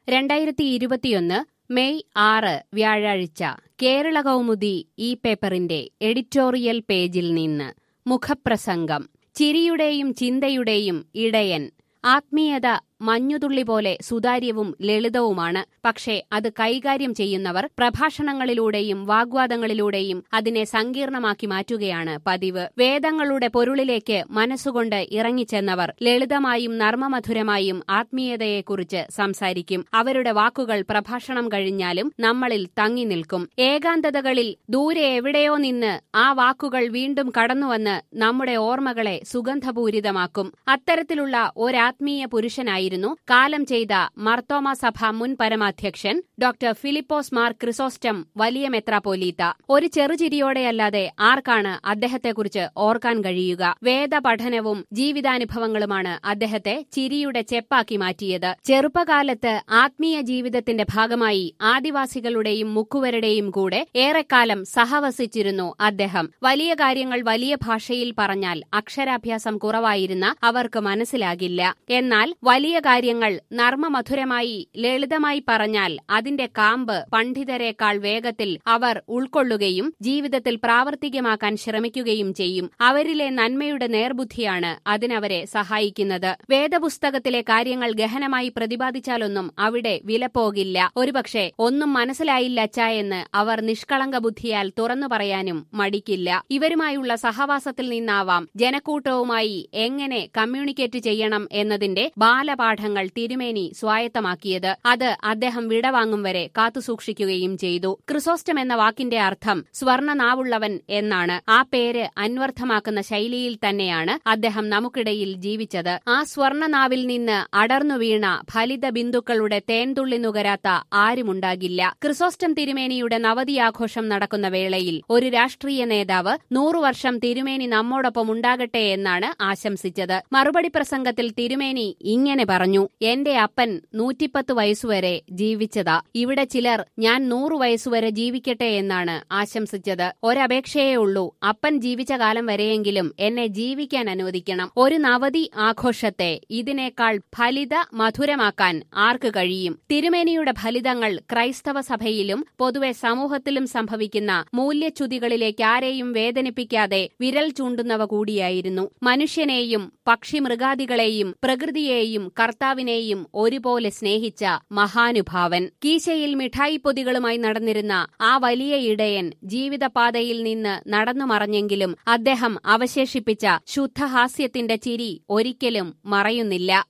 രണ്ടായിരത്തി ഇരുപത്തിയൊന്ന് മെയ് ആറ് വ്യാഴാഴ്ച കേരള കൗമുദി ഈ പേപ്പറിന്റെ എഡിറ്റോറിയൽ പേജിൽ നിന്ന് മുഖപ്രസംഗം ചിരിയുടെയും ചിന്തയുടെയും ഇടയൻ ആത്മീയത മഞ്ഞുതുള്ളി പോലെ സുതാര്യവും ലളിതവുമാണ് പക്ഷേ അത് കൈകാര്യം ചെയ്യുന്നവർ പ്രഭാഷണങ്ങളിലൂടെയും വാഗ്വാദങ്ങളിലൂടെയും അതിനെ സങ്കീർണമാക്കി മാറ്റുകയാണ് പതിവ് വേദങ്ങളുടെ പൊരുളിലേക്ക് മനസ്സുകൊണ്ട് ഇറങ്ങിച്ചെന്നവർ ലളിതമായും നർമ്മമധുരമായും ആത്മീയതയെക്കുറിച്ച് സംസാരിക്കും അവരുടെ വാക്കുകൾ പ്രഭാഷണം കഴിഞ്ഞാലും നമ്മളിൽ തങ്ങി നിൽക്കും ഏകാന്തതകളിൽ ദൂരെ എവിടെയോ നിന്ന് ആ വാക്കുകൾ വീണ്ടും കടന്നുവന്ന് നമ്മുടെ ഓർമ്മകളെ സുഗന്ധപൂരിതമാക്കും അത്തരത്തിലുള്ള ഒരാത്മീയ പുരുഷനായി ആയിരുന്നു കാലം ചെയ്ത മർത്തോമ സഭ മുൻ പരമാധ്യക്ഷൻ ഡോക്ടർ ഫിലിപ്പോസ് മാർ ക്രിസോസ്റ്റം വലിയ മെത്രാപോലീത്ത ഒരു ചെറുചിരിയോടെയല്ലാതെ ആർക്കാണ് അദ്ദേഹത്തെക്കുറിച്ച് ഓർക്കാൻ കഴിയുക വേദപഠനവും ജീവിതാനുഭവങ്ങളുമാണ് അദ്ദേഹത്തെ ചിരിയുടെ ചെപ്പാക്കി മാറ്റിയത് ചെറുപ്പകാലത്ത് ആത്മീയ ജീവിതത്തിന്റെ ഭാഗമായി ആദിവാസികളുടെയും മുക്കുവരുടെയും കൂടെ ഏറെക്കാലം സഹവസിച്ചിരുന്നു അദ്ദേഹം വലിയ കാര്യങ്ങൾ വലിയ ഭാഷയിൽ പറഞ്ഞാൽ അക്ഷരാഭ്യാസം കുറവായിരുന്ന അവർക്ക് മനസ്സിലാകില്ല എന്നാൽ വലിയ കാര്യങ്ങൾ നർമ്മമധുരമായി ലളിതമായി പറഞ്ഞാൽ അതിന്റെ കാമ്പ് പണ്ഡിതരെക്കാൾ വേഗത്തിൽ അവർ ഉൾക്കൊള്ളുകയും ജീവിതത്തിൽ പ്രാവർത്തികമാക്കാൻ ശ്രമിക്കുകയും ചെയ്യും അവരിലെ നന്മയുടെ നേർബുദ്ധിയാണ് അതിനവരെ സഹായിക്കുന്നത് വേദപുസ്തകത്തിലെ കാര്യങ്ങൾ ഗഹനമായി പ്രതിപാദിച്ചാലൊന്നും അവിടെ വില പോകില്ല ഒരുപക്ഷെ ഒന്നും മനസ്സിലായില്ല അച്ഛ എന്ന് അവർ നിഷ്കളങ്ക ബുദ്ധിയാൽ തുറന്നു പറയാനും മടിക്കില്ല ഇവരുമായുള്ള സഹവാസത്തിൽ നിന്നാവാം ജനക്കൂട്ടവുമായി എങ്ങനെ കമ്മ്യൂണിക്കേറ്റ് ചെയ്യണം എന്നതിന്റെ ബാലപാഠങ്ങൾ തിരുമേനി സ്വായത്തമാക്കിയത് അത് അദ്ദേഹം വിടവാങ്ങും വരെ കാത്തുസൂക്ഷിക്കുകയും ചെയ്തു ക്രിസോസ്റ്റം എന്ന വാക്കിന്റെ അർത്ഥം സ്വർണ്ണ നാവുള്ളവൻ എന്നാണ് ആ പേര് അന്വർത്ഥമാക്കുന്ന ശൈലിയിൽ തന്നെയാണ് അദ്ദേഹം നമുക്കിടയിൽ ജീവിച്ചത് ആ സ്വർണ്ണ നാവിൽ നിന്ന് അടർന്നു വീണ ഫലിത ബിന്ദുക്കളുടെ തേൻതുള്ളി നുകരാത്ത ആരുമുണ്ടാകില്ല ക്രിസോസ്റ്റം തിരുമേനിയുടെ നവതി ആഘോഷം നടക്കുന്ന വേളയിൽ ഒരു രാഷ്ട്രീയ നേതാവ് നൂറു വർഷം തിരുമേനി നമ്മോടൊപ്പം ഉണ്ടാകട്ടെ എന്നാണ് ആശംസിച്ചത് മറുപടി പ്രസംഗത്തിൽ തിരുമേനി ഇങ്ങനെ പറഞ്ഞു എന്റെ അപ്പൻ നൂറ്റിപ്പത്ത് വയസ്സുവരെ ജീവിച്ചതാ ഇവിടെ ചിലർ ഞാൻ നൂറു വയസ്സുവരെ ജീവിക്കട്ടെ എന്നാണ് ആശംസിച്ചത് ഒരപേക്ഷയേ ഉള്ളൂ അപ്പൻ ജീവിച്ച കാലം വരെയെങ്കിലും എന്നെ ജീവിക്കാൻ അനുവദിക്കണം ഒരു നവതി ആഘോഷത്തെ ഇതിനേക്കാൾ ഫലിത മധുരമാക്കാൻ ആർക്ക് കഴിയും തിരുമേനിയുടെ ഫലിതങ്ങൾ ക്രൈസ്തവ സഭയിലും പൊതുവെ സമൂഹത്തിലും സംഭവിക്കുന്ന മൂല്യച്യുതികളിലേക്ക് ആരെയും വേദനിപ്പിക്കാതെ വിരൽ ചൂണ്ടുന്നവ കൂടിയായിരുന്നു മനുഷ്യനെയും പക്ഷിമൃഗാദികളെയും പ്രകൃതിയെയും കർത്താവിനെയും ഒരുപോലെ സ്നേഹിച്ച മഹാനുഭാവൻ കീശയിൽ മിഠായി പൊതികളുമായി നടന്നിരുന്ന ആ വലിയ ഇടയൻ ജീവിതപാതയിൽ നിന്ന് നടന്നു മറഞ്ഞെങ്കിലും അദ്ദേഹം അവശേഷിപ്പിച്ച ശുദ്ധഹാസ്യത്തിന്റെ ചിരി ഒരിക്കലും മറയുന്നില്ല